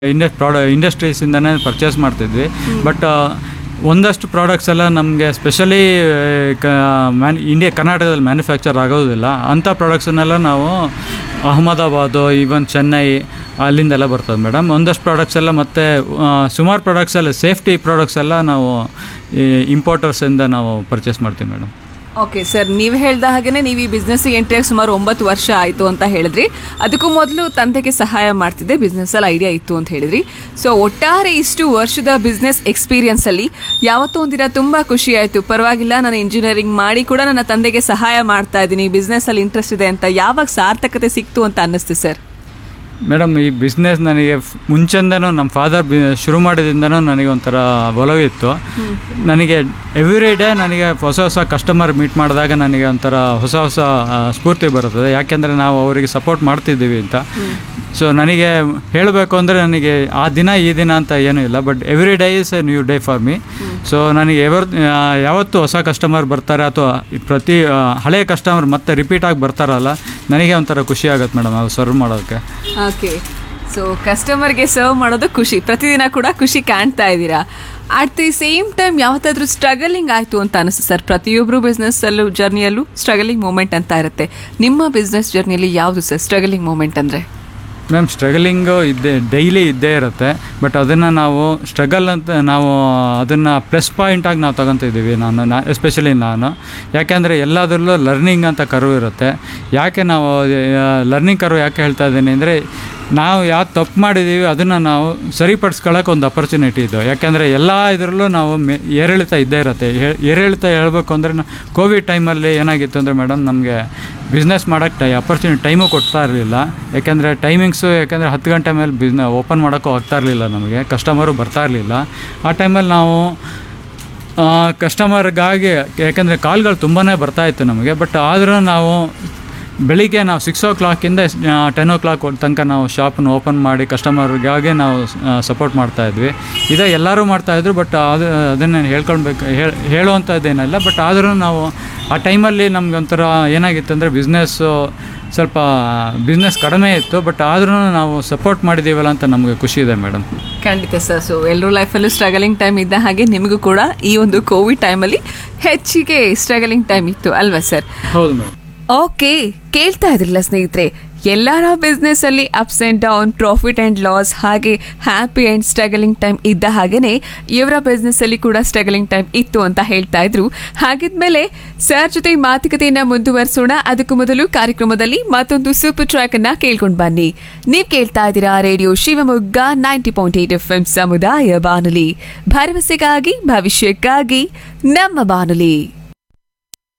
Indus ಪ್ರಾಡ ಇಂಡಸ್ಟ್ರೀಸಿಂದನೇ purchase ಮಾಡ್ತಿದ್ವಿ ಬಟ್ ಒಂದಷ್ಟು ಪ್ರಾಡಕ್ಟ್ಸ್ ಎಲ್ಲ ನಮಗೆ ಸ್ಪೆಷಲಿ ಕ ಮ್ಯಾನ್ ಇಂಡಿಯಾ ಕರ್ನಾಟಕದಲ್ಲಿ ಮ್ಯಾನುಫ್ಯಾಕ್ಚರ್ ಆಗೋದಿಲ್ಲ ಅಂಥ ಪ್ರಾಡಕ್ಟ್ಸನ್ನೆಲ್ಲ ನಾವು ಅಹಮದಾಬಾದು ಈವನ್ ಚೆನ್ನೈ ಅಲ್ಲಿಂದೆಲ್ಲ ಬರ್ತದೆ ಮೇಡಮ್ ಒಂದಷ್ಟು ಪ್ರಾಡಕ್ಟ್ಸ್ ಎಲ್ಲ ಮತ್ತು ಸುಮಾರು ಪ್ರಾಡಕ್ಟ್ಸ್ ಎಲ್ಲ ಸೇಫ್ಟಿ ಪ್ರಾಡಕ್ಟ್ಸ್ ಎಲ್ಲ ನಾವು ಇಂಪೋರ್ಟರ್ಸಿಂದ ನಾವು ಪರ್ಚೇಸ್ ಮಾಡ್ತೀವಿ ಮೇಡಮ್ ಓಕೆ ಸರ್ ನೀವು ಹೇಳ್ದ ಹಾಗೇನೆ ನೀವು ಈ ಬಿಸ್ನೆಸ್ ಎಂಟ್ರಿ ಆಗಿ ಸುಮಾರು ಒಂಬತ್ತು ವರ್ಷ ಆಯಿತು ಅಂತ ಹೇಳಿದ್ರಿ ಅದಕ್ಕೂ ಮೊದಲು ತಂದೆಗೆ ಸಹಾಯ ಮಾಡ್ತಿದ್ದೆ ಬಿಸ್ನೆಸ್ ಅಲ್ಲಿ ಐಡಿಯಾ ಇತ್ತು ಅಂತ ಹೇಳಿದ್ರಿ ಸೊ ಒಟ್ಟಾರೆ ಇಷ್ಟು ವರ್ಷದ ಬಿಸ್ನೆಸ್ ಎಕ್ಸ್ಪೀರಿಯನ್ಸ್ ಅಲ್ಲಿ ಯಾವತ್ತೋ ಒಂದಿನ ತುಂಬಾ ಖುಷಿ ಆಯಿತು ಪರವಾಗಿಲ್ಲ ನಾನು ಇಂಜಿನಿಯರಿಂಗ್ ಮಾಡಿ ಕೂಡ ನನ್ನ ತಂದೆಗೆ ಸಹಾಯ ಮಾಡ್ತಾ ಇದ್ದೀನಿ ಬಿಸ್ನೆಸ್ ಅಲ್ಲಿ ಇಂಟ್ರೆಸ್ಟ್ ಇದೆ ಅಂತ ಯಾವಾಗ ಸಾರ್ಥಕತೆ ಸಿಕ್ತು ಅಂತ ಅನ್ನಿಸ್ತು ಸರ್ ಮೇಡಮ್ ಈ ಬಿಸ್ನೆಸ್ ನನಗೆ ಫ್- ಮುಂಚೆಯಿಂದನೂ ನಮ್ಮ ಫಾದರ್ ಬಿ ಶುರು ಮಾಡಿದಿಂದನೂ ನನಗೆ ಒಂಥರ ಒಲವಿತ್ತು ನನಗೆ ಎವ್ರಿ ಡೇ ನನಗೆ ಹೊಸ ಹೊಸ ಕಸ್ಟಮರ್ ಮೀಟ್ ಮಾಡಿದಾಗ ನನಗೆ ಒಂಥರ ಹೊಸ ಹೊಸ ಆ, ಸ್ಫೂರ್ತಿ ಬರುತ್ತದೆ ಯಾಕೆಂದರೆ ನಾವು ಅವರಿಗೆ ಸಪೋರ್ಟ್ ಮಾಡ್ತಿದ್ದೀವಿ ಅಂತ ಸೊ ನನಗೆ ಹೇಳಬೇಕು ಅಂದರೆ ನನಗೆ ಆ ದಿನ ಈ ದಿನ ಅಂತ ಏನೂ ಇಲ್ಲ but every day is a new day for me so ನನಗೆ ಎವರ್ ಆ, ಯಾವತ್ತು ಹೊಸ ಕಸ್ಟಮರ್ ಬರ್ತಾರೆ ಅಥವಾ ಈ ಪ್ರತಿ ಆ, ಹಳೆಯ ಕಸ್ಟಮರ್ ಮತ್ತೆ ರಿಪೀಟ್ ಆಗಿ ಬರ್ತಾರಲ್ಲ ನನಗೆ ಒಂಥರ ಖುಷಿ ಆಗುತ್ತೆ ಮೇಡಮ್ ಅದು ಸರ್ವ್ ಮಾಡೋಕ್ಕೆ ಓಕೆ ಸೊ ಕಸ್ಟಮರ್ಗೆ ಸರ್ವ್ ಮಾಡೋದು ಖುಷಿ ಪ್ರತಿದಿನ ಕೂಡ ಖುಷಿ ಕಾಣ್ತಾ ಇದ್ದೀರಾ ಅಟ್ ದಿ ಸೇಮ್ ಟೈಮ್ ಯಾವತ್ತಾದ್ರೂ ಸ್ಟ್ರಗಲಿಂಗ್ ಆಯಿತು ಅಂತ ಅನಿಸ್ತು ಸರ್ ಪ್ರತಿಯೊಬ್ಬರು ಬಿಸ್ನೆಸ್ ಅಲ್ಲೂ ಜರ್ನಿಯಲ್ಲೂ ಸ್ಟ್ರಗಲಿಂಗ್ ಮೂಮೆಂಟ್ ಅಂತ ಇರುತ್ತೆ ನಿಮ್ಮ ಬಿಸ್ನೆಸ್ ಜರ್ನಿಯಲ್ಲಿ ಯಾವುದು ಸರ್ ಸ್ಟ್ರಗಲಿಂಗ್ ಮೂಮೆಂಟ್ ಅಂದರೆ ಮ್ಯಾಮ್ ಸ್ಟ್ರಗಲಿಂಗು ಇದ್ದೇ ಡೈಲಿ ಇದ್ದೇ ಇರುತ್ತೆ ಬಟ್ ಅದನ್ನು ನಾವು ಸ್ಟ್ರಗಲ್ ಅಂತ ನಾವು ಅದನ್ನು ಪ್ಲಸ್ ಪಾಯಿಂಟಾಗಿ ನಾವು ತಗೊತಿದ್ದೀವಿ ನಾನು ನಾ ಎಸ್ಪೆಷಲಿ ನಾನು ಯಾಕೆಂದರೆ ಎಲ್ಲದರಲ್ಲೂ ಲರ್ನಿಂಗ್ ಅಂತ ಕರ್ವ್ ಇರುತ್ತೆ ಯಾಕೆ ನಾವು ಲರ್ನಿಂಗ್ ಕರ್ವ್ ಯಾಕೆ ಹೇಳ್ತಾ ಇದ್ದೀನಿ ಅಂದರೆ ನಾವು ಯಾವ ತಪ್ಪು ಮಾಡಿದ್ದೀವಿ ಅದನ್ನು ನಾವು ಸರಿಪಡಿಸ್ಕೊಳ್ಳೋಕೆ ಒಂದು ಅಪರ್ಚುನಿಟಿ ಇದು ಯಾಕೆಂದರೆ ಎಲ್ಲ ಇದರಲ್ಲೂ ನಾವು ಮೆ ಏರಿಳಿತ ಇದ್ದೇ ಇರುತ್ತೆ ಏ- ಏರಿಳಿತ ಹೇಳ್ಬೇಕು ಅಂದರೆ ಕೋವಿಡ್ ಟೈಮಲ್ಲಿ ಏನಾಗಿತ್ತು ಅಂದರೆ ಮೇಡಮ್ ನಮಗೆ ಬಿಸ್ನೆಸ್ ಮಾಡೋಕ್ಕೆ ಟೈ ಅಪರ್ಚುನಿಟಿ ಟೈಮು ಕೊಡ್ತಾ ಇರಲಿಲ್ಲ ಯಾಕೆಂದರೆ ಟೈಮಿಂಗ್ಸು ಯಾಕೆಂದರೆ ಹತ್ತು ಗಂಟೆ ಮೇಲೆ ಬಿಸ್ನೆ ಓಪನ್ ಮಾಡೋಕ್ಕೂ ಆಗ್ತಾ ಇರಲಿಲ್ಲ ನಮಗೆ ಕಸ್ಟಮರು ಬರ್ತಾ ಇರಲಿಲ್ಲ ಆ ಟೈಮಲ್ಲಿ ನಾವು ಕಸ್ಟಮರ್ಗಾಗಿ ಯಾಕೆಂದರೆ ಕಾಲ್ಗಳು ತುಂಬಾ ಬರ್ತಾ ಇತ್ತು ನಮಗೆ ಬಟ್ ಆದರೂ ನಾವು ಬೆಳಿಗ್ಗೆ ನಾವು ಸಿಕ್ಸ್ ಓ ಕ್ಲಾಕಿಂದ ಟೆನ್ ಓ ಕ್ಲಾಕ್ ತನಕ ನಾವು ಶಾಪನ್ನು ಓಪನ್ ಮಾಡಿ ಕಸ್ಟಮರ್ಗಾಗಿ ನಾವು ಸಪೋರ್ಟ್ ಮಾಡ್ತಾ ಇದ್ವಿ ಇದೇ ಎಲ್ಲರೂ ಮಾಡ್ತಾಯಿದ್ರು ಬಟ್ ಅದು ಅದನ್ನು ಹೇಳ್ಕೊಳ್ಬೇಕು ಹೇಳಿ ಹೇಳುವಂಥದ್ದೇನಿಲ್ಲ ಬಟ್ ಆದರೂ ನಾವು ಆ ಟೈಮಲ್ಲಿ ನಮ್ಗೆ ಒಂಥರ ಏನಾಗಿತ್ತು ಅಂದರೆ ಬಿಸ್ನೆಸ್ಸು ಸ್ವಲ್ಪ ಬಿಸ್ನೆಸ್ ಕಡಿಮೆ ಇತ್ತು ಬಟ್ ಆದ್ರೂ ನಾವು ಸಪೋರ್ಟ್ ಮಾಡಿದ್ದೀವಲ್ಲ ಅಂತ ನಮಗೆ ಖುಷಿ ಇದೆ ಮೇಡಮ್ ಖಂಡಿತ ಸರ್ ಸೊ ಎಲ್ಲರೂ ಲೈಫಲ್ಲೂ ಸ್ಟ್ರಗಲಿಂಗ್ ಟೈಮ್ ಇದ್ದ ಹಾಗೆ ನಿಮಗೂ ಕೂಡ ಈ ಒಂದು ಕೋವಿಡ್ ಟೈಮಲ್ಲಿ ಹೆಚ್ಚಿಗೆ ಸ್ಟ್ರಗಲಿಂಗ್ ಟೈಮ್ ಇತ್ತು ಅಲ್ವಾ ಸರ್ ಹೌದು ಮೇಡಮ್ ಓಕೆ ಕೇಳ್ತಾ ಇದ್ರಲ್ಲ ಸ್ನೇಹಿತರೆ ಎಲ್ಲರ ಬಿಸ್ನೆಸ್ ಅಲ್ಲಿ ups and down profit and loss ಹಾಗೆ ಹ್ಯಾಪಿ ಅಂಡ್ ಸ್ಟ್ರಗಲಿಂಗ್ ಟೈಮ್ ಇದ್ದ ಹಾಗೇನೆ ಇವರ ಬಿಸ್ನೆಸ್ ಅಲ್ಲಿ ಕೂಡ ಸ್ಟ್ರಗಲಿಂಗ್ ಟೈಮ್ ಇತ್ತು ಅಂತ ಹೇಳ್ತಾ ಇದ್ರು ಹಾಗಿದ್ಮೇಲೆ ಸರ್ ಜೊತೆ ಮಾತುಕತೆಯನ್ನ ಮುಂದುವರಿಸೋಣ ಅದಕ್ಕೂ ಮೊದಲು ಕಾರ್ಯಕ್ರಮದಲ್ಲಿ ಮತ್ತೊಂದು ಸೂಪರ್ ಟ್ರ್ಯಾಕ್ ಅನ್ನ ಕೇಳ್ಕೊಂಡು ಬನ್ನಿ ನೀವ್ ಕೇಳ್ತಾ ಇದ್ದೀರಾ radio Shivamogga ninety point eight F M ಸಮುದಾಯ ಬಾನುಲಿ ಭರವಸೆಗಾಗಿ ಭವಿಷ್ಯಕ್ಕಾಗಿ ನಮ್ಮ ಬಾನುಲಿ